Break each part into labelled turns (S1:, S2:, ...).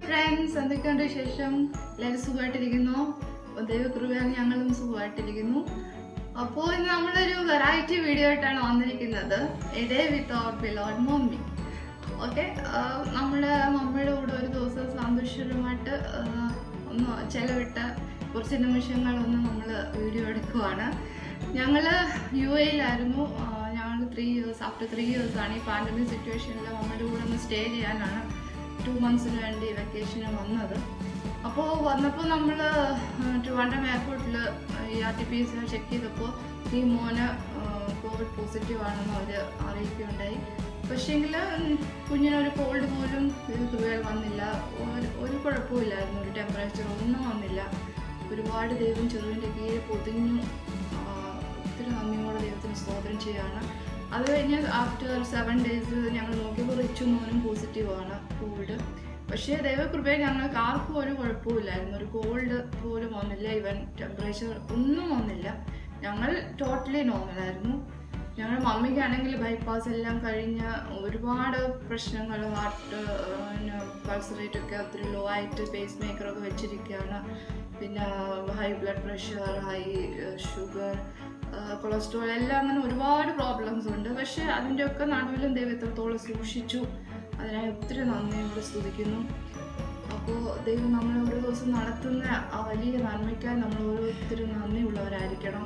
S1: Friends എന്തൊക്കെയുണ്ട് വിശേഷം എല്ലാവരും സുഖമായിട്ടിരിക്കുന്നു ദൈവകൃപയാൽ ഞങ്ങളും സുഖമായിട്ടിരിക്കുന്നു അപ്പോൾ ഇന്ന് നമ്മളൊരു വെറൈറ്റി വീഡിയോ ആയിട്ടാണ് വന്നിരിക്കുന്നത് എഡേ വിത്ത് അവർ ബിലോഡ് മമ്മി ഓക്കെ നമ്മുടെ മമ്മിയുടെ കൂടെ ഒരു ദിവസം സന്തോഷകരമായിട്ട് ആ, ഒന്ന് ചെലവിട്ട കുറച്ച് നിമിഷങ്ങളൊന്ന് നമ്മൾ വീഡിയോ എടുക്കുവാണ് ഞങ്ങൾ യു എയിലായിരുന്നു ഞങ്ങൾ three years after three years ആണ് ഈ പാൻഡമിക് സിറ്റുവേഷനിൽ മമ്മിയുടെ കൂടെ ഒന്ന് സ്റ്റേ ചെയ്യാനാണ് ടു മന്ത്സിന് വേണ്ടി വെക്കേഷന് വന്നത് അപ്പോൾ വന്നപ്പോൾ നമ്മൾ ട്രിവാൻഡ്രം എയർപോർട്ടിൽ ഈ R T P S check ചെയ്തപ്പോൾ ഈ മോന് കോവിഡ് പോസിറ്റീവ് ആണെന്ന് അവർ അറിയിക്കുകയുണ്ടായി പക്ഷേങ്കിൽ കുഞ്ഞിനൊരു കോൾഡ് പോലും ഇതുവരെ വന്നില്ല ഒരു ഒരു കുഴപ്പമില്ലായിരുന്നു ഒരു ടെമ്പറേച്ചർ ഒന്നും വന്നില്ല ഒരുപാട് ദൈവം ചെറുവിൻ്റെ കീഴിൽ പൊതിഞ്ഞു ആ, ഒത്തിരി നന്ദിയോടെ ദൈവത്തിന് സ്തോത്രം ചെയ്യാണ് അത് കഴിഞ്ഞ് ആഫ്റ്റർ സെവൻ ഡേയ്സ് ഞങ്ങൾ നോക്കിയപ്പോൾ റിച്ചു മോനും പോസിറ്റീവാണ് കോവിഡ് പക്ഷേ ദൈവകൃപയെ ഞങ്ങൾക്ക് ആർക്കും ഒരു കുഴപ്പമില്ലായിരുന്നു ഒരു കോൾഡ് പോലും വന്നില്ല ഇവൻ ടെമ്പറേച്ചർ ഒന്നും വന്നില്ല ഞങ്ങൾ ടോട്ടലി നോർമലായിരുന്നു ഞങ്ങളുടെ മമ്മിക്കാണെങ്കിൽ ബൈപ്പാസ് എല്ലാം കഴിഞ്ഞ് ഒരുപാട് പ്രശ്നങ്ങൾ ഹാർട്ട് പൾസ് റേറ്റ് ഒക്കെ ഒത്തിരി ലോ ആയിട്ട് പേസ് മേക്കറൊക്കെ വെച്ചിരിക്കുകയാണ് പിന്നെ high blood pressure high sugar cholesterol എല്ലാം അങ്ങനെ ഒരുപാട് പ്രോബ്ലംസ് ഉണ്ട് പക്ഷേ അതിൻ്റെയൊക്കെ നടുവിലും ദൈവം എത്രത്തോളം സൂക്ഷിച്ചു അതിനായി ഒത്തിരി നന്ദിയോട് സ്തുതിക്കുന്നു അപ്പോൾ ദൈവം നമ്മളെ ഓരോ ദിവസം നടത്തുന്ന ആ വലിയ നന്മയ്ക്കായി നമ്മൾ ഓരോരുത്തരും നന്ദിയുള്ളവരായിരിക്കണം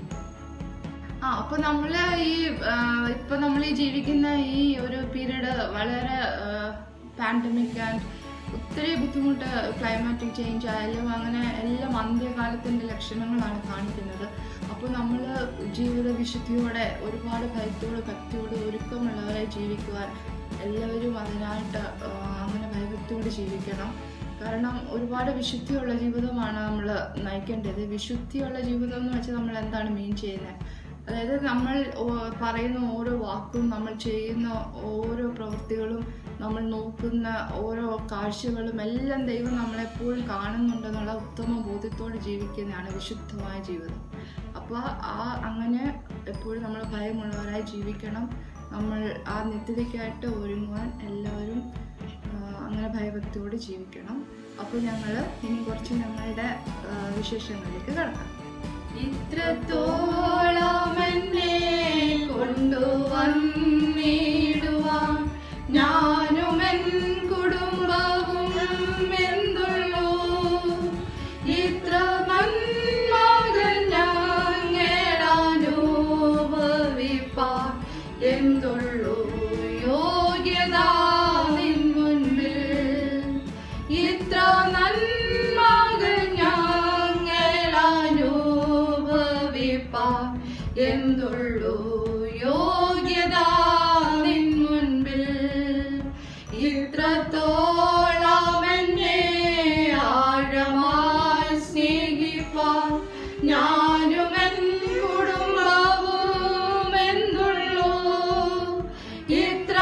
S1: ആ അപ്പൊ നമ്മള് ഈ ആ, ഇപ്പൊ നമ്മൾ ഈ ജീവിക്കുന്ന ഈ ഒരു പീരീഡ് വളരെ പാൻഡമിക് ആൻഡ് ഒത്തിരി ബുദ്ധിമുട്ട് ക്ലൈമാറ്റിക് ചേഞ്ച് ആയാലും അങ്ങനെ എല്ലാം അന്ത്യകാലത്തിന്റെ ലക്ഷണങ്ങളാണ് കാണിക്കുന്നത് അപ്പോൾ നമ്മൾ ജീവിത വിശുദ്ധിയോടെ ഒരുപാട് ഭയത്തോട് ഭക്തിയോട് ഒരുക്കമുള്ളവരായി ജീവിക്കുവാൻ എല്ലാവരും അതിനായിട്ട് ആ, അങ്ങനെ ഭയഭക്തിയോട് ജീവിക്കണം കാരണം ഒരുപാട് വിശുദ്ധിയുള്ള ജീവിതമാണ് നമ്മൾ നയിക്കേണ്ടത് വിശുദ്ധിയുള്ള ജീവിതം എന്ന് വെച്ചാൽ നമ്മൾ എന്താണ് മീൻ ചെയ്യുന്നത് അതായത് നമ്മൾ ഓ- പറയുന്ന ഓരോ വാക്കും നമ്മൾ ചെയ്യുന്ന ഓരോ പ്രവൃത്തികളും നമ്മൾ നോക്കുന്ന ഓരോ കാഴ്ചകളും എല്ലാം ദൈവം നമ്മളെപ്പോഴും കാണുന്നുണ്ടെന്നുള്ള ഉത്തമ ബോധ്യത്തോടെ ജീവിക്കുന്നതാണ് വിശുദ്ധമായ ജീവിതം അപ്പോൾ ആ അങ്ങനെ എപ്പോഴും നമ്മൾ ഭയമുള്ളവരായി ജീവിക്കണം നമ്മൾ ആ നിത്യതയ്ക്കായിട്ട് ഒരുങ്ങുവാൻ എല്ലാവരും ആ, അങ്ങനെ ഭയഭക്തിയോടെ ജീവിക്കണം അപ്പോൾ ഞങ്ങൾ ഇനി കുറച്ച് ഞങ്ങളുടെ ആ, വിശേഷങ്ങളിലേക്ക് കിടക്കാം ഇത്രത്തോളം എന്നെ കൊണ്ടുവന്നിടുവാൻ ഞാനും എൻ കുടുംബവും എന്തുള്ളൂ ഇത്ര നന്മകൾ ഞങ്ങളനുഭവിപ്പാൻ എന്തുള്ളൂ യോഗ്യത നിൻ മുൻപിൽ ഇത്ര നന്മകൾ ഞങ്ങളനുഭവിപ്പാൻ എന്തുള്ളൂ യോഗ്യത നിൻ മുൻപിൽ ഇത്രത്തോളം എന്നെ ആഴമായി സ്നേഹിപ്പാൻ ഞാനും എൻ കുടുംബവും എന്തുള്ളൂ ഇത്ര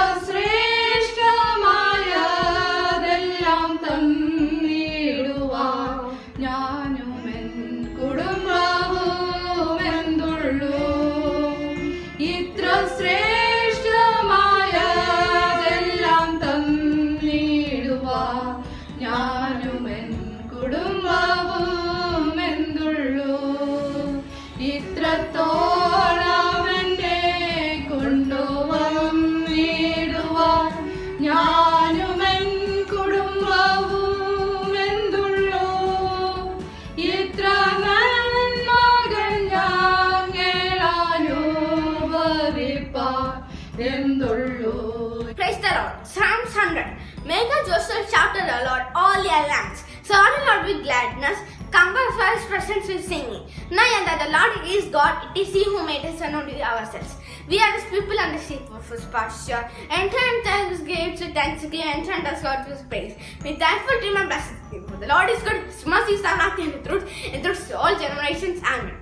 S1: ശ്രേഷ്ഠമായതെല്ലാം തന്നിടുവാൻ ഞാനും എൻ കുടുംബവും എന്തുള്ളൂ ഇത്ര ശ്രേഷ്ഠമായതെല്ലാം തന്നിടുവാൻ ഞാനും എൻ കുടുംബവും എന്തുള്ളൂ ഇത്രത്തോളം എന്നെ കൊണ്ടുവന്നിടുവാൻ ഞാനും എൻ കുടുംബവും എന്തുള്ളൂ ഇത്ര നന്മകൾ ഞങ്ങളനുഭവിപ്പാൻ എന്തുള്ളൂ
S2: Praise the Lord. Psalms 100. Make a Joseph shout to the Lord, all your lands. Serve the Lord with gladness. Come before his presence with singing. Know ye that the Lord is God. It is he who made us and not we ourselves. We are his people and the sheep of his pasture. Enter into his gates with thanksgiving. Enter into his courts with praise. Be thankful to him and bless his name. For the Lord is good. His mercies are not in the truth. In truth to all generations. Amen.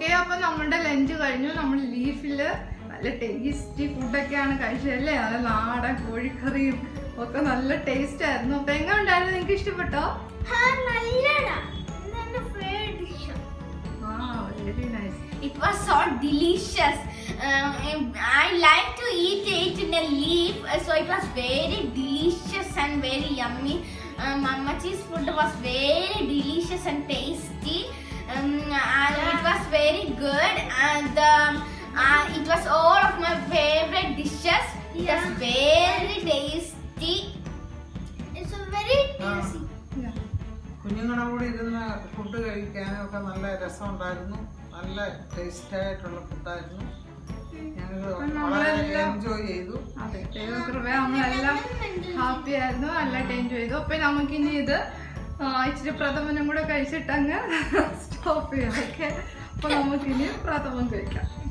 S1: Okay അപ്പൊ നമ്മുടെ lunch കഴിഞ്ഞു നമ്മൾ ലീഫില് നല്ല tasty ഫുഡൊക്കെയാണ് കഴിച്ചത് അല്ലേ നല്ല നാടൻ കോഴിക്കറിയും ഒക്കെ നല്ല ടേസ്റ്റ് ആയിരുന്നു അപ്പൊ എങ്ങനെ ഉണ്ടായിരുന്നു നിങ്ങൾക്ക് ഇഷ്ടപ്പെട്ടോ
S2: നല്ലതാ ഇതെന്റെ favorite dish ആ.
S1: ആ very nice
S2: It was so delicious. Um, I like to eat it in a leaf, uh, so it was very delicious and very yummy. Um, Mamachi's food was very delicious and tasty. Um, and it was very good, and um, uh, it was all of my favorite dishes. It was very tasty. It's very
S3: tasty. കുഞ്ഞുങ്ങളുടെ കൂടെ ഇരുന്ന് food കഴിക്കാനും ഒക്കെ നല്ല രസമുണ്ടായിരുന്നു നല്ല taste ആയിട്ടുള്ള ഫുഡായിരുന്നു ഞങ്ങൾ വളരെ
S1: നമ്മളെല്ലാം-
S3: എൻജോയ് ചെയ്തു
S1: അതെ ദൈവകൃപ നമ്മളെല്ലാം ഹാപ്പി ആയിരുന്നു നല്ല എൻജോയ് ചെയ്തു അപ്പൊ നമുക്കിനി ഇത് ആ, ഇച്ചിരി പ്രഥമനും കൂടെ കഴിച്ചിട്ടങ്ങ് സ്റ്റോപ്പ് ചെയ്യാം ഓക്കെ അപ്പൊ നമുക്കിനി പ്രഥമൻ കഴിക്കാം